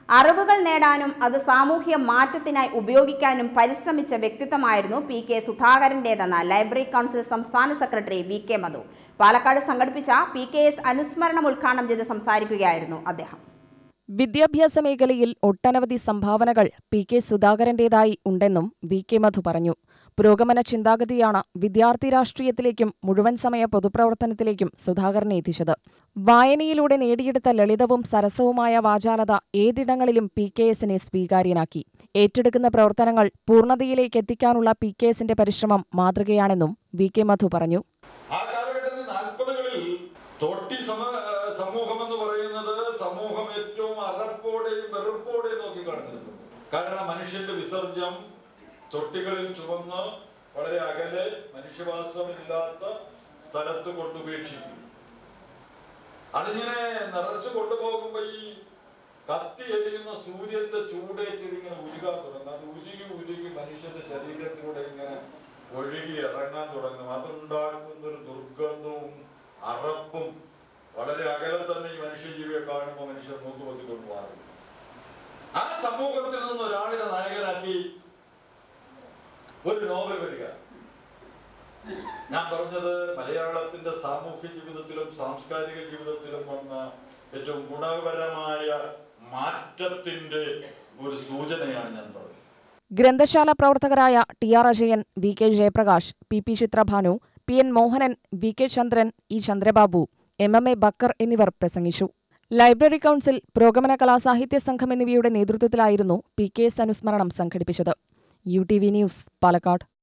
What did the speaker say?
അറിവുകൾ നേടാനും അത് സാമൂഹ്യ മാറ്റത്തിനായി ഉപയോഗിക്കാനും പരിശ്രമിച്ച വ്യക്തിത്വമായിരുന്നു പി കെ സുധാകരൻ്റേതെന്ന് ലൈബ്രറി കൗൺസിൽ സംസ്ഥാന സെക്രട്ടറി വി കെ മധു പാലക്കാട് സംഘടിപ്പിച്ച പി കെ എസ് അനുസ്മരണം ഉദ്ഘാടനം ചെയ്ത് സംസാരിക്കുകയായിരുന്നു അദ്ദേഹം വിദ്യാഭ്യാസ മേഖലയിൽ ഒട്ടനവധി സംഭാവനകൾ പി കെ സുധാകരന്റേതായി ഉണ്ടെന്നും വി കെ മധു പറഞ്ഞു പുരോഗമന ചിന്താഗതിയാണ് വിദ്യാർത്ഥി രാഷ്ട്രീയത്തിലേക്കും മുഴുവൻ സമയ പൊതുപ്രവർത്തനത്തിലേക്കും സുധാകരനെ എത്തിച്ചത് വായനയിലൂടെ നേടിയെടുത്ത ലളിതവും സരസവുമായ വാചാലത ഏതിടങ്ങളിലും പി കെ എസിനെ സ്വീകാര്യനാക്കി ഏറ്റെടുക്കുന്ന പ്രവർത്തനങ്ങൾ പൂർണ്ണതയിലേക്ക് എത്തിക്കാനുള്ള പി കെ എസിന്റെ പരിശ്രമം മാതൃകയാണെന്നും വി കെ മധു പറഞ്ഞു ആ കാലഘട്ടത്തിൽ നാൽപ്പതുകളിൽ തൊട്ടി സമ ഏഹ് സമൂഹം എന്ന് പറയുന്നത് സമൂഹം ഏറ്റവും അറപ്പോടെയും വെറുപ്പോടെയും നോക്കി കാണുന്ന സമൂഹം കാരണം മനുഷ്യന്റെ വിസർജ്യം തൊട്ടികളിൽ ചുവന്ന് വളരെ അകലെ മനുഷ്യവാസമില്ലാത്ത സ്ഥലത്ത് കൊണ്ടുപേക്ഷിക്കും അതിങ്ങനെ നിറച്ചു കൊണ്ടുപോകുമ്പോ ഈ കത്തി എരിയുന്ന സൂര്യന്റെ ചൂടേറ്റ് ഇങ്ങനെ ഉരുകാൻ തുടങ്ങും അത് ഉരുകി ഉരുകി മനുഷ്യന്റെ ശരീരത്തിലൂടെ ഇങ്ങനെ ഒഴുകി ഇറങ്ങാൻ തുടങ്ങും അതുണ്ടാക്കുന്ന ഒരു ദുർഗന്ധവും അറപ്പും വളരെ അകലെ തന്നെ ഈ മനുഷ്യജീവിയെ കാണുമ്പോൾ മനുഷ്യർ നോക്കുപൊത്തിക്കൊണ്ട് മാറും ആ സമൂഹത്തിൽ നിന്ന് ഒരാളിനെ നായകനാക്കി ഒരു നോവൽ വരിക ഞാൻ പറഞ്ഞത് മലയാളത്തിന്റെ സാമൂഹ്യ ജീവിതത്തിലും സാംസ്കാരിക ജീവിതത്തിലും വന്ന ഏറ്റവും ഗുണപരമായ മാറ്റത്തിന്റെ ഒരു സൂചനയാണ് ഞാൻ പറഞ്ഞത് ഗ്രന്ഥശാല പ്രവർത്തകരായ T R Ajayan V K Jayaprakash P P Chithrabhanu P N Mohanan V K Chandran E Chandrababu M M A Bakkar എന്നിവർ പ്രസംഗിച്ചു ലൈബ്രറി കൗൺസിൽ പുരോഗമന കലാസാഹിത്യ സംഘം എന്നിവയുടെ നേതൃത്വത്തിലായിരുന്നു പി കെ എസ് അനുസ്മരണം സംഘടിപ്പിച്ചത് U T V news Palakkad